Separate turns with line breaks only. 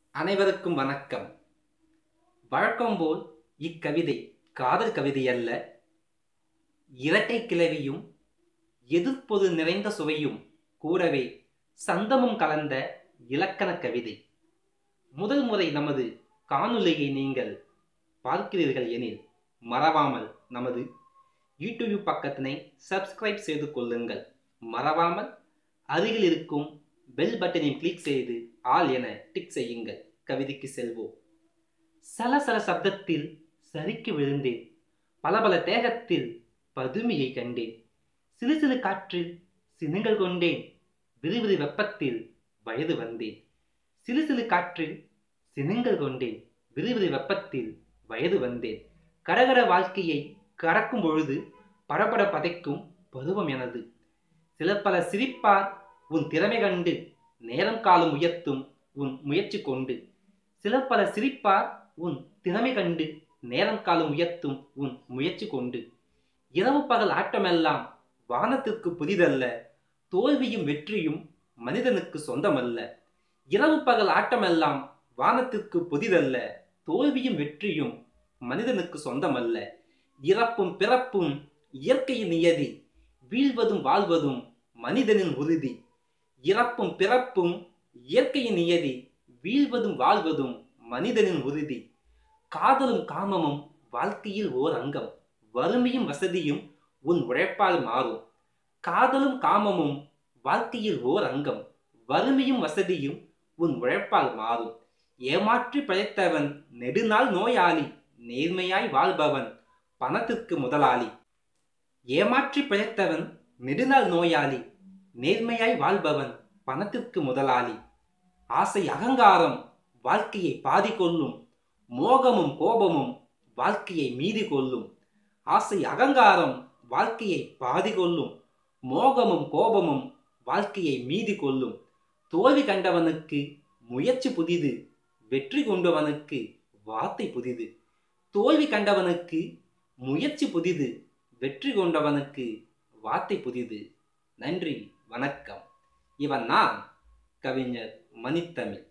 அனைவருக்கும் வணக்கம் வழக்கம்போல் இக்கவிதை காதல் கவிதை அல்ல இரட்டை கிளவியும் எதிர்ப்பொது நிறைந்த சுவையும் கூடவே சந்தமும் கலந்த இலக்கண கவிதை முதல் முறை நமது காணொளியை நீங்கள் பார்க்கிறீர்கள் எனில் மறவாமல் நமது யூடியூப் பக்கத்தினை சப்ஸ்கிரைப் செய்து கொள்ளுங்கள் மறவாமல் அருகில் இருக்கும் பெல் பட்டனை கிளிக் செய்து ஆல் என டிக் செய்யுங்கள் கவிதைக்கு செல்வோம் சலசல சப்தத்தில் சரிக்கு விழுந்தேன் பல பல தேகத்தில் பதுமையை கண்டேன் சிறு சிறு காற்றில் சினுங்கள் கொண்டேன் விறுவிறு வெப்பத்தில் வயது வந்தேன் சிறு சிறு காற்றில் சினுங்கள் கொண்டேன் விறுவிறு வெப்பத்தில் வயது வந்தேன் கடகட வாழ்க்கையை கறக்கும் பொழுது படபட பதைக்கும் பருவம் எனது சில பல சிரிப்பார் உன் திறமை கண்டு நேரம் காலம் உயர்த்தும் உன் முயற்சி கொண்டு சில பல சிரிப்பார் உன் திறமை கண்டு நேரம் காலம் உயர்த்தும் உன் முயற்சி கொண்டு இரவு பகல் ஆட்டமெல்லாம் வானத்திற்கு புதிதல்ல தோல்வியும் வெற்றியும் மனிதனுக்கு சொந்தமல்ல இரவு பகல் ஆட்டமெல்லாம் வானத்திற்கு புதிதல்ல தோல்வியும் வெற்றியும் மனிதனுக்கு சொந்தமல்ல இறப்பும் பிறப்பும் இயற்கையின் நியதி வீழ்வதும் வாழ்வதும் மனிதனின் உறுதி இறப்பும் பிறப்பும் இயற்கையின் நியதி வீழ்வதும் வாழ்வதும் மனிதனின் உறுதி காதலும் காமமும் வாழ்க்கையில் ஓர் அங்கம் வறுமையும் வசதியும் உன் உழைப்பால் மாறும் காதலும் காமமும் வாழ்க்கையில் ஓர் அங்கம் வறுமையும் வசதியும் உன் உழைப்பால் மாறும் ஏமாற்றி பிழைத்தவன் நெடுநாள் நோயாளி நேர்மையாய் வாழ்பவன் பணத்திற்கு முதலாளி ஏமாற்றி பிழைத்தவன் நெடுநாள் நோயாளி நேர்மையாய் வாழ்பவன் பணத்திற்கு முதலாளி ஆசை அகங்காரம் வாழ்க்கையை பாதி கொள்ளும் மோகமும் கோபமும் வாழ்க்கையை மீதி கொள்ளும் ஆசை அகங்காரம் வாழ்க்கையை பாதி கொள்ளும் மோகமும் கோபமும் வாழ்க்கையை மீதி கொள்ளும் தோல்வி கண்டவனுக்கு முயற்சி புதிது வெற்றி கொண்டவனுக்கு வார்த்தை புதிது தோல்வி கண்டவனுக்கு முயற்சி புதிது வெற்றி கொண்டவனுக்கு வார்த்தை புதிது நன்றி வணக்கம் இவன் நான் கவிஞர் மணித்தமிழ்